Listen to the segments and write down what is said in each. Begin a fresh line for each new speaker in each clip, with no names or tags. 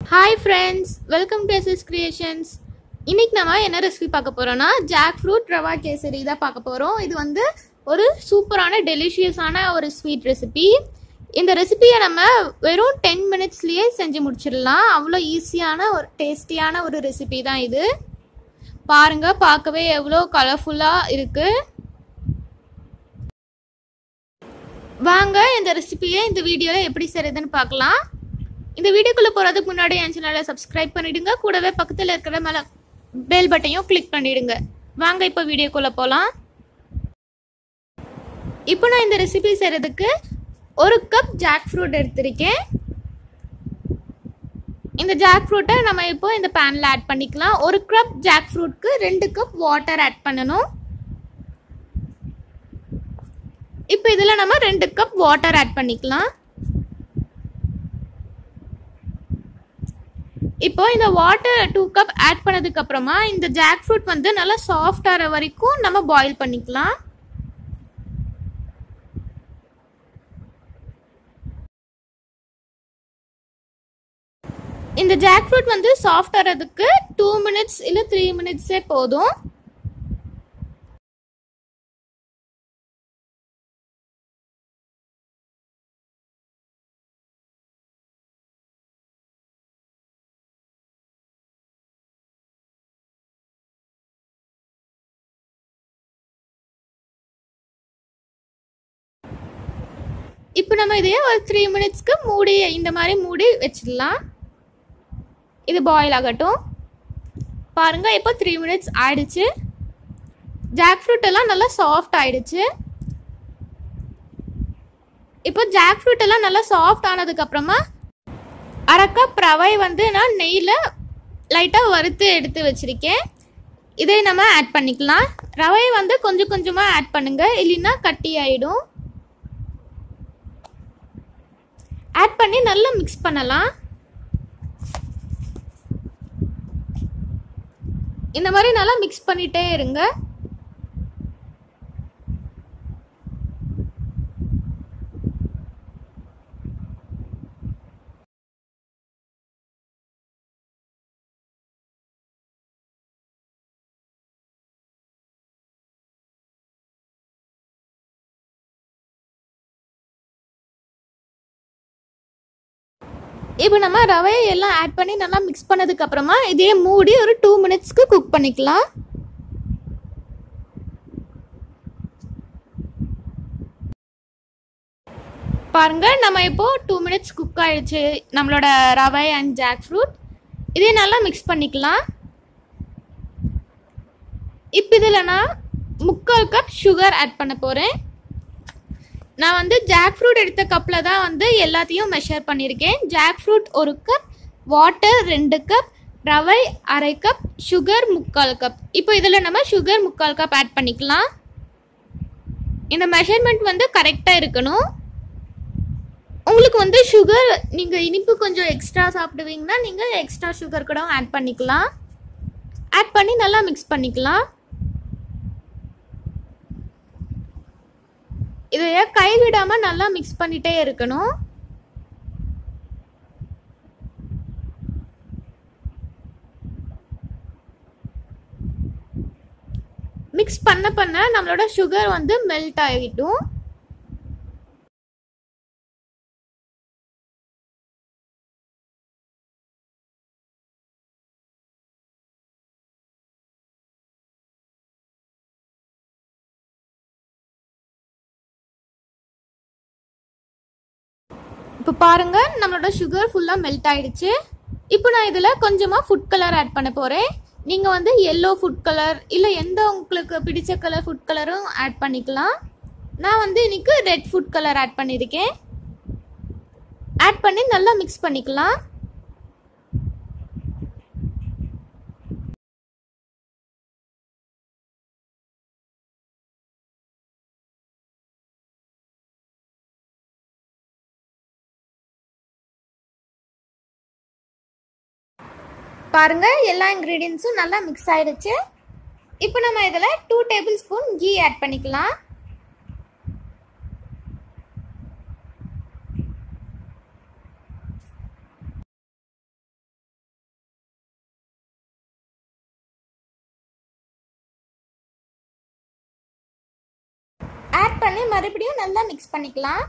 hi friends welcome to SS creations இன்னைக்கு நம்ம என்ன ரெசிபி பார்க்க போறோம்னா ஜாக் ஃப்ரூட் ரவா கேசரி தான் பார்க்க போகிறோம் இது வந்து ஒரு சூப்பரான டெலிஷியஸான ஒரு ஸ்வீட் ரெசிபி இந்த ரெசிபியை நம்ம வெறும் டென் மினிட்ஸ்லேயே செஞ்சு முடிச்சிடலாம் அவ்வளோ ஈஸியான ஒரு டேஸ்டியான ஒரு ரெசிபி தான் இது பாருங்க பார்க்கவே எவ்வளோ கலர்ஃபுல்லாக இருக்குது வாங்க இந்த ரெசிபியை இந்த வீடியோவில் எப்படி செய்யறதுன்னு பார்க்கலாம் இந்த வீடியோக்குள்ளே போகிறதுக்கு முன்னாடி என் சேனலை சப்ஸ்கிரைப் பண்ணிடுங்க கூடவே பக்கத்தில் இருக்கிற மேலே பெல் பட்டையும் கிளிக் பண்ணிடுங்க வாங்க இப்போ வீடியோக்குள்ளே போகலாம் இப்போ நான் இந்த ரெசிபி செய்கிறதுக்கு ஒரு கப் ஜாக் ஃப்ரூட் எடுத்திருக்கேன் இந்த ஜாக் ஃப்ரூட்டை நம்ம இப்போ இந்த பேனில் ஆட் பண்ணிக்கலாம் ஒரு கப் ஜாக் ஃப்ரூட்க்கு ரெண்டு கப் வாட்டர் ஆட் பண்ணணும் இப்போ இதில் நம்ம ரெண்டு கப் வாட்டர் ஆட் பண்ணிக்கலாம் இப்போ இந்த வாட்டர் டூ கப் ஆட் பண்ணதுக்கு அப்புறமா இந்த ஜாக் ஃப்ரூட் வந்து நல்லா சாஃப்ட் ஆகிற வரைக்கும் நம்ம பாயில் பண்ணிக்கலாம் இந்த ஜாக் ஃப்ரூட் வந்து சாஃப்ட் ஆகிறதுக்கு டூ மினிட்ஸ் இல்லை த்ரீ மினிட்ஸே போதும் இப்போ நம்ம இதே ஒரு த்ரீ மினிட்ஸ்க்கு மூடி இந்த மாதிரி மூடி வச்சிடலாம் இது பாயில் ஆகட்டும் பாருங்கள் இப்போ த்ரீ மினிட்ஸ் ஆயிடுச்சு ஜாக் ஃப்ரூட் எல்லாம் நல்லா சாஃப்ட் ஆயிடுச்சு இப்போ ஜாக் ஃப்ரூட் எல்லாம் நல்லா சாஃப்ட் ஆனதுக்கப்புறமா அரை கப் ரவை வந்து நான் நெய்யில் லைட்டாக வறுத்து எடுத்து வச்சுருக்கேன் இதை நம்ம ஆட் பண்ணிக்கலாம் ரவை வந்து கொஞ்சம் கொஞ்சமாக ஆட் பண்ணுங்கள் இல்லைன்னா கட்டி ஆகிடும் ஆட் பண்ணி நல்லா மிக்ஸ் பண்ணலாம் இந்த மாதிரி நல்லா மிக்ஸ் பண்ணிட்டே இருங்க இப்போ நம்ம ரவையை எல்லாம் ஆட் பண்ணி நல்லா மிக்ஸ் பண்ணதுக்கு அப்புறமா இதே மூடி ஒரு டூ மினிட்ஸ்க்கு குக் பண்ணிக்கலாம் பாருங்க நம்ம இப்போ டூ மினிட்ஸ் குக் ஆயிடுச்சு நம்மளோட ரவை அண்ட் ஜாக் ஃப்ரூட் இதே நல்லா மிக்ஸ் பண்ணிக்கலாம் இப்போ இதில் நான் முக்கால் கப் சுகர் ஆட் பண்ண போகிறேன் நான் வந்து ஜாக் ஃப்ரூட் எடுத்த கப்பில் தான் வந்து எல்லாத்தையும் மெஷர் பண்ணியிருக்கேன் ஜாக் ஃப்ரூட் ஒரு கப் வாட்டர் ரெண்டு கப் ரவை அரை கப் சுகர் முக்கால் கப் இப்போ இதில் நம்ம சுகர் முக்கால் கப் ஆட் பண்ணிக்கலாம் இந்த மெஷர்மெண்ட் வந்து கரெக்டாக இருக்கணும் உங்களுக்கு வந்து சுகர் நீங்கள் இனிப்பு கொஞ்சம் எக்ஸ்ட்ரா சாப்பிடுவீங்கன்னா நீங்கள் எக்ஸ்ட்ரா சுகர் கூட ஆட் பண்ணிக்கலாம் ஆட் பண்ணி நல்லா மிக்ஸ் பண்ணிக்கலாம் இதைய கைவிடாம நல்லா மிக்ஸ் பண்ணிட்டே இருக்கணும் மிக்ஸ் பண்ண பண்ண நம்மளோட சுகர் வந்து மெல்ட் ஆகிட்டும் இப்போ பாருங்க நம்மளோட சுகர் ஃபுல்லாக மெல்ட் ஆயிடுச்சு இப்போ நான் இதில் கொஞ்சமாக ஃபுட் கலர் ஆட் பண்ண போகிறேன் நீங்கள் வந்து எல்லோ ஃபுட் கலர் இல்லை எந்த உங்களுக்கு பிடிச்ச கலர் ஃபுட் கலரும் ஆட் பண்ணிக்கலாம் நான் வந்து இன்னைக்கு ரெட் ஃபுட் கலர் ஆட் பண்ணியிருக்கேன் ஆட் பண்ணி நல்லா மிக்ஸ் பண்ணிக்கலாம் பாருங்க எல்லா இன்க்ரீடியன்ஸும் நல்லா மிக்ஸ் ஆயிடுச்சு இப்போ நம்ம இதில் two tablespoon ghee add பண்ணிக்கலாம் பண்ணி மறுபடியும் நல்லா மிக்ஸ் பண்ணிக்கலாம்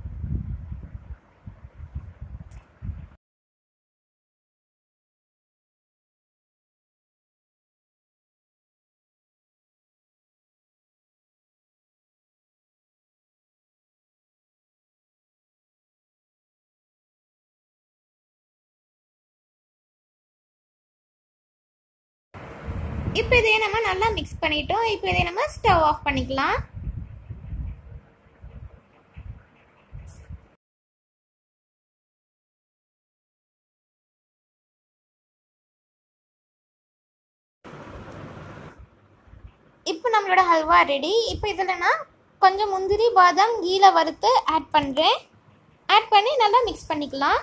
இப்போ இதை நம்ம நல்லா மிக்ஸ் பண்ணிட்டோம் இப்போ இதை நம்ம ஸ்டவ் ஆஃப் பண்ணிக்கலாம் இப்போ நம்மளோட ஹல்வா ரெடி இப்போ இதில் நான் கொஞ்சம் முந்திரி பாதாம் கீழே வறுத்து ஆட் பண்ணுறேன் ஆட் பண்ணி நல்லா மிக்ஸ் பண்ணிக்கலாம்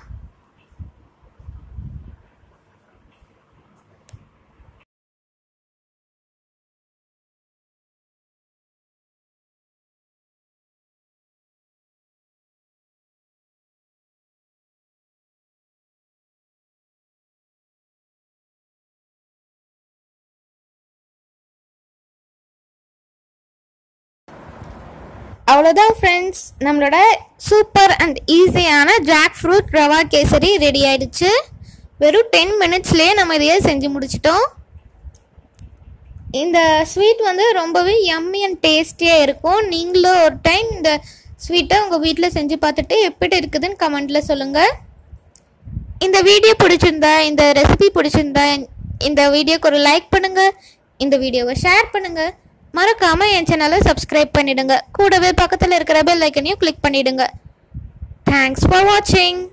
அவ்வளோதான் ஃப்ரெண்ட்ஸ் நம்மளோட சூப்பர் அண்ட் ஈஸியான jackfruit rava kesari ready ஆயிடுச்சு வெறும் டென் மினிட்ஸ்லேயே நம்ம இதையே செஞ்சு முடிச்சிட்டோம் இந்த ஸ்வீட் வந்து ரொம்பவே யம்மி அண்ட் டேஸ்டியாக இருக்கும் நீங்களும் ஒரு டைம் இந்த ஸ்வீட்டை உங்கள் வீட்டில் செஞ்சு பார்த்துட்டு எப்படி இருக்குதுன்னு கமெண்ட்டில் சொல்லுங்கள் இந்த வீடியோ பிடிச்சிருந்தா இந்த ரெசிபி பிடிச்சிருந்தா இந்த வீடியோக்கு ஒரு லைக் பண்ணுங்கள் இந்த வீடியோவை ஷேர் பண்ணுங்கள் மறக்காமல் என் சேனலை சப்ஸ்கிரைப் பண்ணிடுங்க கூடவே பக்கத்தில் இருக்கிற பெல் ஐக்கனையும் கிளிக் பண்ணிடுங்க தேங்க்ஸ் ஃபார் வாட்சிங்